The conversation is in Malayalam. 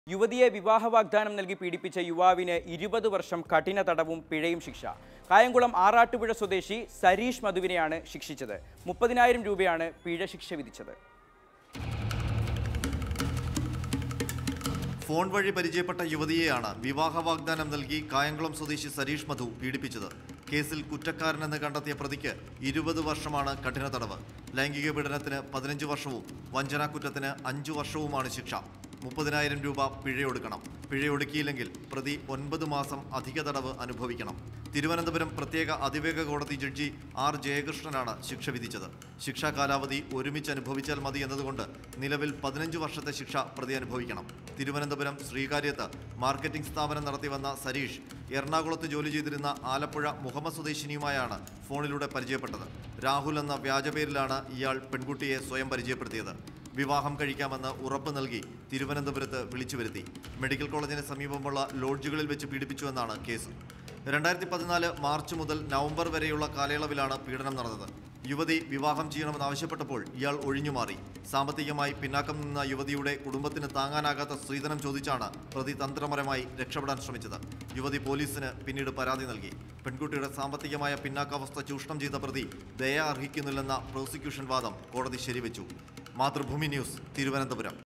യുവതിയെ വിവാഹ വാഗ്ദാനം നൽകി പീഡിപ്പിച്ച യുവാവിന് ഇരുപത് വർഷം കഠിന തടവും പിഴയും ശിക്ഷ കായംകുളം ആറാട്ടുപുഴ സ്വദേശി സരീഷ് മധുവിനെയാണ് ശിക്ഷിച്ചത് മുപ്പതിനായിരം രൂപയാണ് പിഴ ശിക്ഷ വിധിച്ചത് ഫോൺ വഴി പരിചയപ്പെട്ട യുവതിയെയാണ് വിവാഹ വാഗ്ദാനം നൽകി കായംകുളം സ്വദേശി സരീഷ് മധു പീഡിപ്പിച്ചത് കേസിൽ കുറ്റക്കാരനെന്ന് കണ്ടെത്തിയ പ്രതിക്ക് ഇരുപത് വർഷമാണ് കഠിന തടവ് ലൈംഗിക പീഡനത്തിന് പതിനഞ്ച് വർഷവും വഞ്ചനാക്കുറ്റത്തിന് അഞ്ചു വർഷവുമാണ് ശിക്ഷ മുപ്പതിനായിരം രൂപ പിഴയൊടുക്കണം പിഴയൊടുക്കിയില്ലെങ്കിൽ പ്രതി ഒൻപത് മാസം അധിക തടവ് അനുഭവിക്കണം തിരുവനന്തപുരം പ്രത്യേക അതിവേഗ കോടതി ജഡ്ജി ആർ ജയകൃഷ്ണനാണ് ശിക്ഷ വിധിച്ചത് ശിക്ഷാ കാലാവധി ഒരുമിച്ച് അനുഭവിച്ചാൽ മതി എന്നതുകൊണ്ട് നിലവിൽ പതിനഞ്ച് വർഷത്തെ ശിക്ഷ പ്രതി അനുഭവിക്കണം തിരുവനന്തപുരം ശ്രീകാര്യത്ത് മാർക്കറ്റിംഗ് സ്ഥാപനം നടത്തിവന്ന സരീഷ് എറണാകുളത്ത് ജോലി ചെയ്തിരുന്ന ആലപ്പുഴ മുഹമ്മദ് സ്വദേശിനിയുമായാണ് ഫോണിലൂടെ പരിചയപ്പെട്ടത് രാഹുൽ എന്ന വ്യാജപേരിലാണ് ഇയാൾ പെൺകുട്ടിയെ സ്വയം പരിചയപ്പെടുത്തിയത് വിവാഹം കഴിക്കാമെന്ന് ഉറപ്പ് നൽകി തിരുവനന്തപുരത്ത് വിളിച്ചു വരുത്തി മെഡിക്കൽ കോളേജിന് സമീപമുള്ള ലോഡ്ജുകളിൽ വെച്ച് പീഡിപ്പിച്ചുവെന്നാണ് കേസ് രണ്ടായിരത്തി പതിനാല് മാർച്ച് മുതൽ നവംബർ വരെയുള്ള കാലയളവിലാണ് പീഡനം നടന്നത് യുവതി വിവാഹം ചെയ്യണമെന്നാവശ്യപ്പെട്ടപ്പോൾ ഇയാൾ ഒഴിഞ്ഞുമാറി സാമ്പത്തികമായി പിന്നാക്കം നിന്ന യുവതിയുടെ കുടുംബത്തിന് താങ്ങാനാകാത്ത സ്ത്രീധനം ചോദിച്ചാണ് പ്രതി തന്ത്രപരമായി രക്ഷപ്പെടാൻ ശ്രമിച്ചത് യുവതി പോലീസിന് പിന്നീട് പരാതി നൽകി പെൺകുട്ടിയുടെ സാമ്പത്തികമായ പിന്നാക്കാവസ്ഥ ചൂഷണം ചെയ്ത പ്രതി ദയ അർഹിക്കുന്നില്ലെന്ന പ്രോസിക്യൂഷൻ വാദം കോടതി ശരിവെച്ചു മാതൃഭൂമി ന്യൂസ് തിരുവനന്തപുരം